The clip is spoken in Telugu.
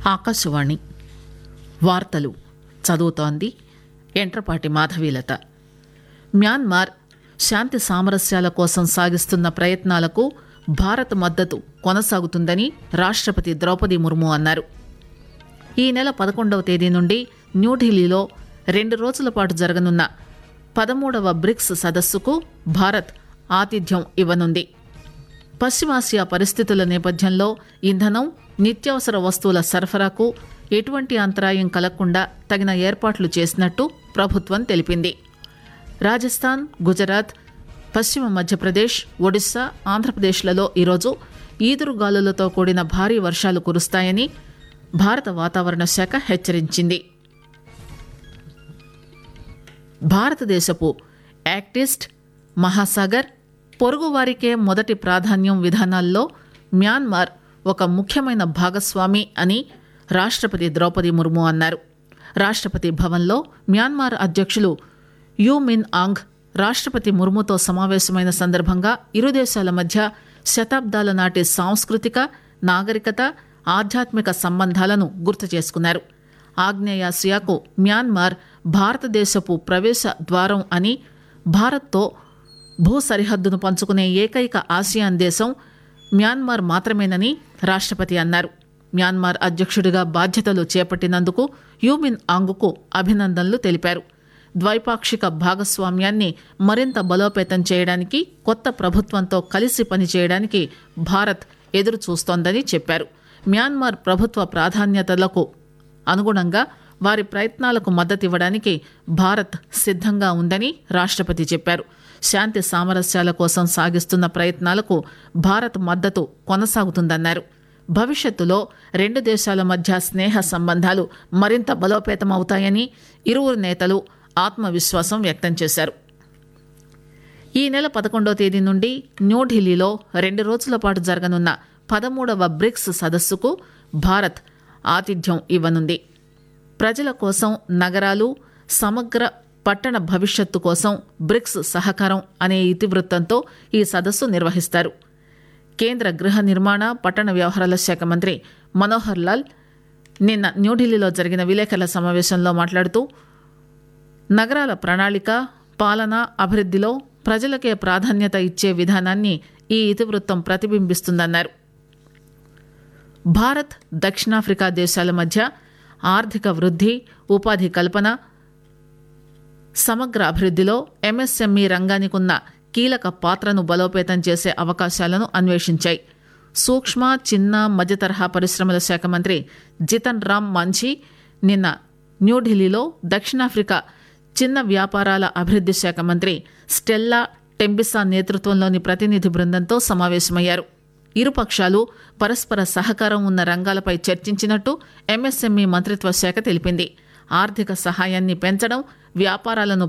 ఆకాశవాణి వార్తలు చదువుతోంది ఎంట్రపాటి మాధవీలత మ్యాన్మార్ శాంతి సామరస్యాల కోసం సాగిస్తున్న ప్రయత్నాలకు భారత్ మద్దతు కొనసాగుతుందని రాష్టపతి ద్రౌపది ముర్ము అన్నారు ఈ నెల పదకొండవ తేదీ నుండి న్యూఢిల్లీలో రెండు రోజుల పాటు జరగనున్న పదమూడవ బ్రిక్స్ సదస్సుకు భారత్ ఆతిథ్యం ఇవ్వనుంది పశ్చిమాసియా పరిస్థితుల నేపథ్యంలో ఇంధనం నిత్యావసర వస్తువుల సరఫరాకు ఎటువంటి అంతరాయం కలగకుండా తగిన ఏర్పాట్లు చేసినట్టు ప్రభుత్వం తెలిపింది రాజస్థాన్ గుజరాత్ పశ్చిమ మధ్యప్రదేశ్ ఒడిశా ఆంధ్రప్రదేశ్లలో ఈరోజు ఈదురుగాలులతో కూడిన భారీ వర్షాలు కురుస్తాయని భారత వాతావరణ శాఖ హెచ్చరించింది భారతదేశపు యాక్టిస్ట్ మహాసాగర్ పొరుగువారికే మొదటి ప్రాధాన్యం విధానాల్లో మ్యాన్మార్ ఒక ముఖ్యమైన భాగస్వామి అని రాష్టపతి ద్రౌపది ముర్ము అన్నారు రాష్టపతి భవన్లో మ్యాన్మార్ అధ్యక్షులు యూ మిన్ ఆంగ్ రాష్టపతి ముర్ముతో సమావేశమైన సందర్భంగా ఇరు దేశాల మధ్య శతాబ్దాల నాటి సాంస్కృతిక నాగరికత ఆధ్యాత్మిక సంబంధాలను గుర్తు చేసుకున్నారు ఆగ్నేయాసియాకు మ్యాన్మార్ భారతదేశపు ప్రవేశ ద్వారం అని భారత్తో భూ సరిహద్దును పంచుకునే ఏకైక ఆసియాన్ దేశం మ్యాన్మార్ మాత్రమేనని రాష్టపతి అన్నారు మ్యాన్మార్ అధ్యక్షుడిగా బాధ్యతలు చేపట్టినందుకు యూమిన్ ఆంగుకు అభినందనలు తెలిపారు ద్వైపాక్షిక భాగస్వామ్యాన్ని మరింత బలోపేతం చేయడానికి కొత్త ప్రభుత్వంతో కలిసి పనిచేయడానికి భారత్ ఎదురు చూస్తోందని చెప్పారు మ్యాన్మార్ ప్రభుత్వ ప్రాధాన్యతలకు అనుగుణంగా వారి ప్రయత్నాలకు మద్దతివ్వడానికి భారత్ సిద్ధంగా ఉందని రాష్టపతి చెప్పారు శాంతి సామరస్యాల కోసం సాగిస్తున్న ప్రయత్నాలకు భారత్ మద్దతు కొనసాగుతుందన్నారు భవిష్యత్తులో రెండు దేశాల మధ్య స్నేహ సంబంధాలు మరింత బలోపేతమవుతాయని ఇరువురు నేతలు ఆత్మవిశ్వాసం వ్యక్తం చేశారు ఈ నెల పదకొండో తేదీ నుండి న్యూఢిల్లీలో రెండు రోజుల పాటు జరగనున్న పదమూడవ బ్రిక్స్ సదస్సుకు భారత్ ఆతిథ్యం ఇవ్వనుంది ప్రజల కోసం నగరాలు సమగ్ర పట్టణ భవిష్యత్తు కోసం బ్రిక్స్ సహకారం అనే ఇతివృత్తంతో ఈ సదస్సు నిర్వహిస్తారు కేంద్ర గృహ నిర్మాణ పట్టణ వ్యవహారాల శాఖ మంత్రి మనోహర్ లాల్ నిన్న న్యూఢిల్లీలో జరిగిన విలేకరుల సమావేశంలో మాట్లాడుతూ నగరాల ప్రణాళిక పాలన అభివృద్ధిలో ప్రజలకే ప్రాధాన్యత ఇచ్చే విధానాన్ని ఈ ఇతివృత్తం ప్రతిబింబిస్తుందన్నారు భారత్ దక్షిణాఫ్రికా దేశాల మధ్య ఆర్థిక వృద్ధి ఉపాధి కల్పన సమగ్ర అభివృద్ధిలో ఎంఎస్ఎంఈ రంగానికి ఉన్న కీలక పాత్రను బలోపేతం చేసే అవకాశాలను అన్వేషించాయి సూక్ష్మ చిన్న మధ్య తరహా పరిశ్రమల శాఖ మంత్రి జితన్ రామ్ మాంఝీ నిన్న న్యూఢిల్లీలో దక్షిణాఫ్రికా చిన్న వ్యాపారాల అభివృద్ది శాఖ మంత్రి స్టెల్లా టెంబిసా నేతృత్వంలోని ప్రతినిధి బృందంతో సమావేశమయ్యారు ఇరుపక్షాలు పరస్పర సహకారం ఉన్న రంగాలపై చర్చించినట్టు ఎంఎస్ఎంఈ మంత్రిత్వ శాఖ తెలిపింది ఆర్థిక సహాయాన్ని పెంచడం వ్యాపారాలను